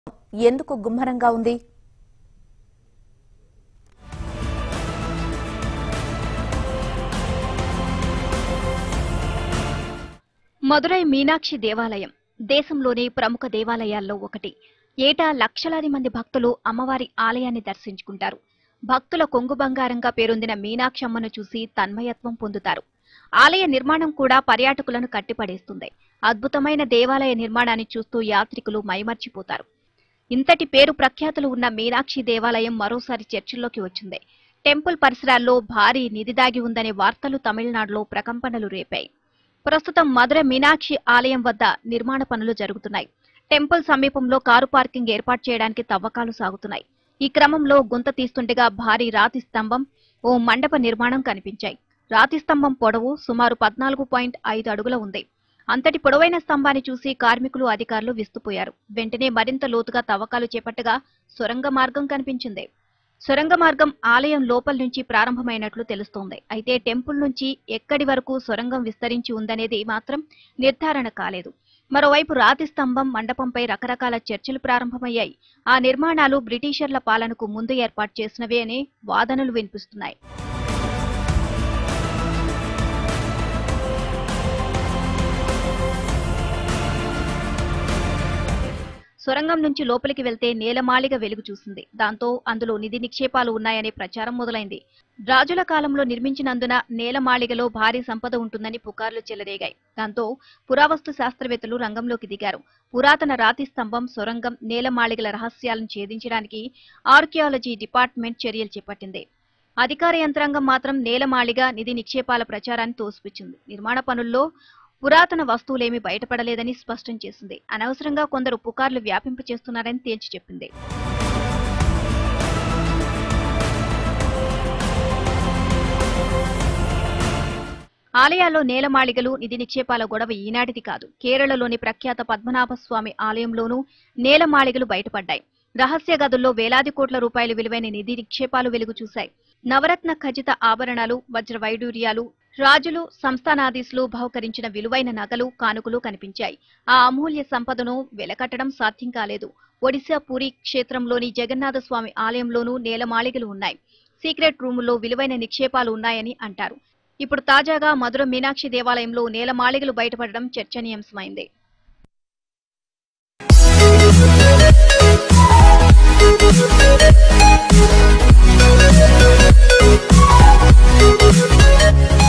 ఎందుకు గుమ్మరంగా ఉంది మదురై మీనాక్షి దేవాలయం దేశంలోని ప్రముఖ దేవాలయాల్లో ఒకటి ఏటా లక్షలాది మంది భక్తులు అమ్మవారి ఆలయాన్ని దర్శించుకుంటారు భక్తుల కొంగు బంగారంగా పేరొందిన మీనాక్షమ్మను చూసి తన్మయత్వం పొందుతారు ఆలయ నిర్మాణం కూడా పర్యాటకులను కట్టిపడేస్తుంది అద్భుతమైన దేవాలయ నిర్మాణాన్ని చూస్తూ యాత్రికులు మైమర్చిపోతారు ఇంతటి పేరు ప్రఖ్యాతులు ఉన్న మీనాక్షి దేవాలయం మరోసారి చర్చల్లోకి వచ్చింది టెంపుల్ పరిసరాల్లో భారీ నిధి దాగి ఉందనే వార్తలు తమిళనాడులో ప్రకంపనలు రేపాయి ప్రస్తుతం మధుర మీనాక్షి ఆలయం వద్ద నిర్మాణ పనులు జరుగుతున్నాయి టెంపుల్ సమీపంలో కారు పార్కింగ్ ఏర్పాటు చేయడానికి తవ్వకాలు సాగుతున్నాయి ఈ క్రమంలో గుంత తీస్తుండగా భారీ రాతి స్తంభం ఓ మండప నిర్మాణం కనిపించాయి రాతి స్తంభం పొడవు సుమారు పద్నాలుగు పాయింట్ ఐదు అడుగుల ఉంది అంతటి పొడవైన స్తంభాన్ని చూసి కార్మికులు అధికారులు విస్తుపోయారు వెంటనే మరింత లోతుగా తవ్వకాలు చేపట్టగా సొరంగ మార్గం కనిపించింది సొరంగ మార్గం ఆలయం లోపల నుంచి ప్రారంభమైనట్లు తెలుస్తోంది అయితే టెంపుల్ నుంచి ఎక్కడి వరకు సొరంగం విస్తరించి ఉందనేది మాత్రం నిర్ధారణ కాలేదు మరోవైపు రాతి స్తంభం మండపంపై రకరకాల చర్చలు ప్రారంభమయ్యాయి ఆ నిర్మాణాలు బ్రిటిషర్ల పాలనకు ముందు ఏర్పాటు చేసినవే అనే వాదనలు వినిపిస్తున్నాయి సొరంగం నుంచి లోపలికి వెళ్తే నేలమాళిగ వెలుగు చూసింది దాంతో అందులో నిధి నిక్షేపాలు ఉన్నాయనే ప్రచారం మొదలైంది రాజుల కాలంలో నిర్మించినందున నేలమాళిగలో భారీ సంపద ఉంటుందని పుకార్లు చెలరేగాయి దాంతో పురావస్తు శాస్త్రవేత్తలు రంగంలోకి దిగారు పురాతన రాతి స్తంభం సొరంగం నేలమాళిగల రహస్యాలను ఛేదించడానికి ఆర్కియాలజీ డిపార్ట్మెంట్ చర్యలు చేపట్టింది అధికార యంత్రాంగం మాత్రం నేలమాళిగ నిధి నిక్షేపాల ప్రచారాన్ని తోసిపుచ్చింది నిర్మాణ పనుల్లో పురాతన వస్తువులేమీ బయటపడలేదని స్పష్టం చేసింది అనవసరంగా కొందరు పుకార్లు వ్యాపింప చేస్తున్నారని తేల్చి చెప్పింది ఆలయాల్లో నేలమాళిగలు నిధి నిక్షేపాల గొడవ ఈనాటిది కాదు కేరళలోని ప్రఖ్యాత పద్మనాభ స్వామి ఆలయంలోనూ నేలమాళిగలు బయటపడ్డాయి రహస్య గదుల్లో వేలాది కోట్ల రూపాయల విలువైన నిధి నిక్షేపాలు వెలుగు చూశాయి నవరత్న ఖచ్చిత ఆభరణాలు వజ్ర వైడూర్యాలు రాజులు సంస్థానాధీశులు బహుకరించిన విలువైన నగలు కానుకలు కనిపించాయి ఆ అమూల్య సంపదను వెలకట్టడం సాధ్యం కాలేదు ఒడిశా పూరి క్షేత్రంలోని జగన్నాథ స్వామి ఆలయంలోనూ నేలమాళిగలు ఉన్నాయి సీక్రెట్ రూముల్లో విలువైన నిక్షేపాలు ఉన్నాయని అంటారు ఇప్పుడు తాజాగా మధుర మీనాక్షి దేవాలయంలో నేలమాళిగలు బయటపడడం చర్చనీయాంశమైంది Thank you.